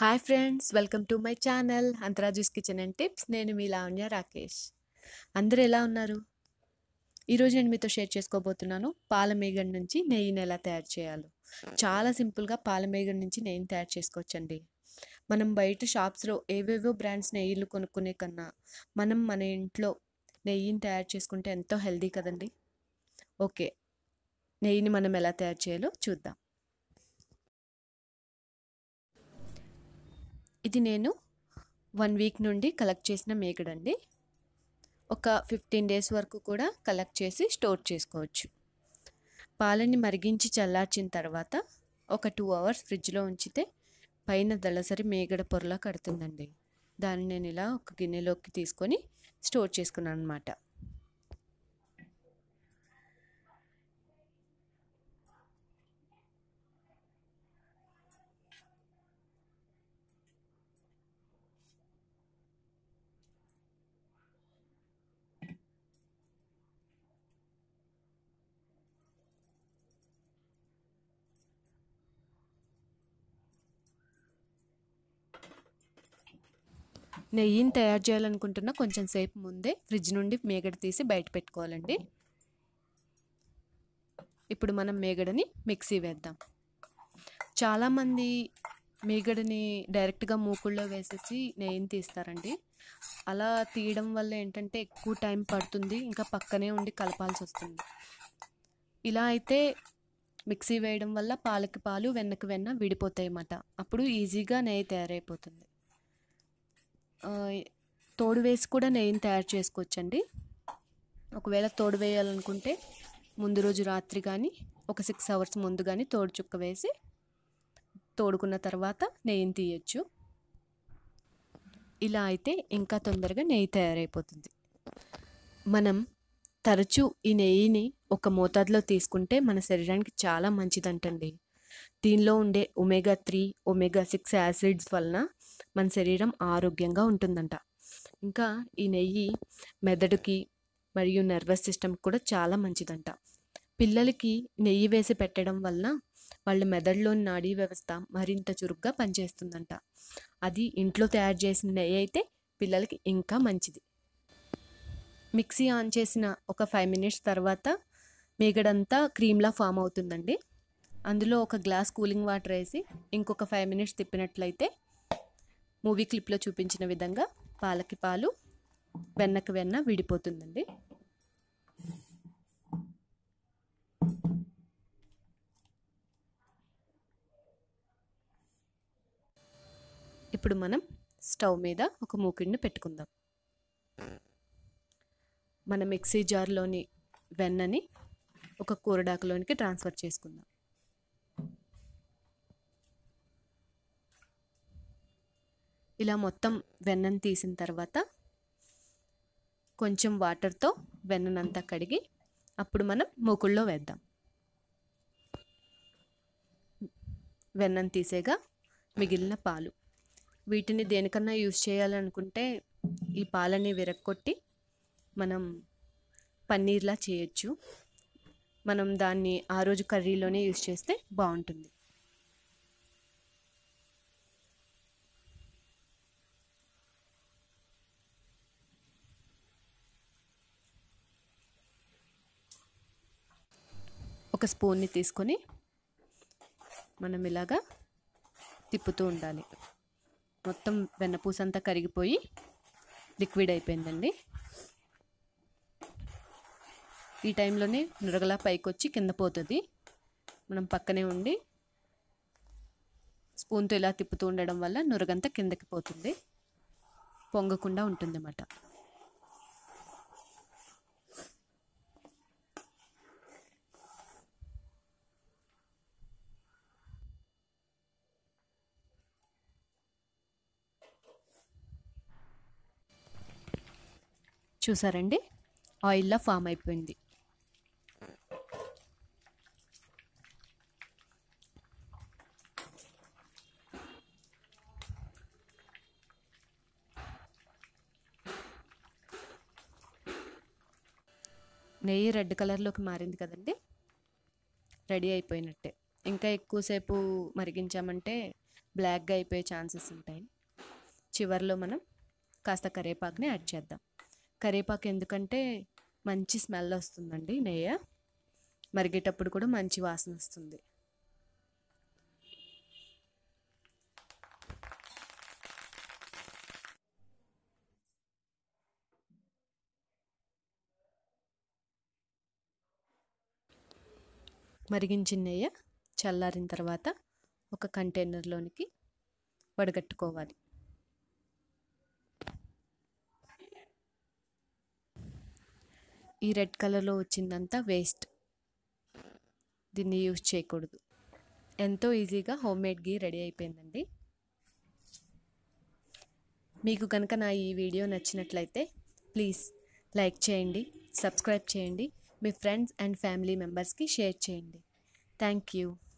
hi friends welcome to my channel అంతరాజుస్ kitchen and tips నేను మీ లావణ్య రాకేష్ అందరూ ఎలా ఉన్నారు ఈరోజు నేను మీతో షేర్ చేసుకోబోతున్నాను పాల మేగడ నుంచి నెయ్యిని ఎలా తయారు చేయాలో చాలా సింపుల్గా పాల మేగడ నుంచి నెయ్యిని తయారు చేసుకోవచ్చండి మనం బయట షాప్స్లో ఏవేవో బ్రాండ్స్ నెయ్యిలు కొనుక్కునే కన్నా మనం మన ఇంట్లో నెయ్యిని తయారు చేసుకుంటే ఎంతో హెల్దీ కదండి ఓకే నెయ్యిని మనం ఎలా తయారు చేయాలో చూద్దాం ఇది నేను వన్ వీక్ నుండి కలెక్ట్ చేసిన మేకడండి ఒక ఫిఫ్టీన్ డేస్ వరకు కూడా కలెక్ట్ చేసి స్టోర్ చేసుకోవచ్చు పాలని మరిగించి చల్లార్చిన తర్వాత ఒక టూ అవర్స్ ఫ్రిడ్జ్లో ఉంచితే పైన దళసరి మేగడ పొరలా కడుతుందండి దాన్ని నేను ఇలా ఒక గిన్నెలోకి తీసుకొని స్టోర్ చేసుకున్నాను అనమాట నెయ్యిని తయారు చేయాలనుకుంటున్న కొంచెం సేపు ముందే ఫ్రిడ్జ్ నుండి మేగడ తీసి బయట పెట్టుకోవాలండి ఇప్పుడు మనం మేగడని మిక్సీ వేద్దాం చాలామంది మేగడని డైరెక్ట్గా మూకుల్లో వేసేసి నెయ్యిని తీస్తారండి అలా తీయడం వల్ల ఏంటంటే ఎక్కువ టైం పడుతుంది ఇంకా పక్కనే ఉండి కలపాల్సి వస్తుంది ఇలా అయితే మిక్సీ వేయడం వల్ల పాలకి పాలు వెన్నకి వెన్న విడిపోతాయి అన్నమాట అప్పుడు ఈజీగా నెయ్యి తయారైపోతుంది తోడు వేసి కూడా నెయ్యిని తయారు చేసుకోవచ్చండి ఒకవేళ తోడు వేయాలనుకుంటే ముందు రోజు రాత్రి కానీ ఒక సిక్స్ అవర్స్ ముందు కానీ తోడు చుక్క వేసి తోడుకున్న తర్వాత నెయ్యిని తీయచ్చు ఇలా అయితే ఇంకా తొందరగా నెయ్యి తయారైపోతుంది మనం తరచూ ఈ నెయ్యిని ఒక మోతాదులో తీసుకుంటే మన శరీరానికి చాలా మంచిదంటండి దీనిలో ఉండే omega three omega six acids వలన మన శరీరం ఆరోగ్యంగా ఉంటుందంట ఇంకా ఈ నెయ్యి మెదడుకి మరియు నర్వస్ సిస్టమ్ కూడా చాలా మంచిదంట పిల్లలకి నెయ్యి వేసి పెట్టడం వలన వాళ్ళ మెదడులోని నాడీ వ్యవస్థ మరింత చురుగ్గా పనిచేస్తుందంట అది ఇంట్లో తయారు చేసిన నెయ్యి అయితే పిల్లలకి ఇంకా మంచిది మిక్సీ ఆన్ చేసిన ఒక ఫైవ్ మినిట్స్ తర్వాత మేగడంతా క్రీమ్లా ఫామ్ అవుతుందండి అందులో ఒక గ్లాస్ కూలింగ్ వాటర్ వేసి ఇంకొక ఫైవ్ మినిట్స్ తిప్పినట్లయితే మూవీ క్లిప్లో చూపించిన విధంగా పాలకి పాలు వెన్నకి వెన్న విడిపోతుందండి ఇప్పుడు మనం స్టవ్ మీద ఒక మూకిడిని పెట్టుకుందాం మన మిక్సీ జార్లోని వెన్నని ఒక కూరడాకులోనికి ట్రాన్స్ఫర్ చేసుకుందాం ఇలా మొత్తం వెన్నను తీసిన తర్వాత కొంచెం వాటర్తో వెన్ననంతా కడిగి అప్పుడు మనం మూకుళ్ళలో వేద్దాం వెన్నను తీసేగా మిగిలిన పాలు వీటిని దేనికన్నా యూజ్ చేయాలనుకుంటే ఈ పాలని విరక్కొట్టి మనం పన్నీర్లా చేయొచ్చు మనం దాన్ని ఆ రోజు కర్రీలోనే యూజ్ చేస్తే బాగుంటుంది ఒక స్పూన్ని తీసుకొని మనం ఇలాగా తిప్పుతూ ఉండాలి మొత్తం వెన్నపూస అంతా కరిగిపోయి లిక్విడ్ అయిపోయిందండి ఈ టైంలోనే నురగలా పైకి వచ్చి కింద పోతుంది మనం పక్కనే ఉండి స్పూన్తో ఇలా తిప్పుతూ ఉండడం వల్ల నురగంతా కిందకి పోతుంది పొంగకుండా ఉంటుంది అన్నమాట చూసారండి ఆయిల్లా ఫామ్ అయిపోయింది నెయ్యి రెడ్ కలర్లోకి మారింది కదండి రెడీ అయిపోయినట్టే ఇంకా ఎక్కువసేపు మరిగించామంటే బ్లాక్గా అయిపోయే ఛాన్సెస్ ఉంటాయి చివరిలో మనం కాస్త కరివేపాకుని యాడ్ చేద్దాం కరివేపాకు ఎందుకంటే మంచి స్మెల్ వస్తుందండి నెయ్యి మరిగేటప్పుడు కూడా మంచి వాసన వస్తుంది మరిగించిన నెయ్యి చల్లారిన తర్వాత ఒక కంటైనర్లోనికి వడగట్టుకోవాలి ఈ రెడ్ కలర్లో వచ్చిందంతా వేస్ట్ దీన్ని యూజ్ చేయకూడదు ఎంతో ఈజీగా హోమ్ మేడ్ గీ రెడీ అయిపోయిందండి మీకు కనుక నా ఈ వీడియో నచ్చినట్లయితే ప్లీజ్ లైక్ చేయండి సబ్స్క్రైబ్ చేయండి మీ ఫ్రెండ్స్ అండ్ ఫ్యామిలీ మెంబర్స్కి షేర్ చేయండి థ్యాంక్ యూ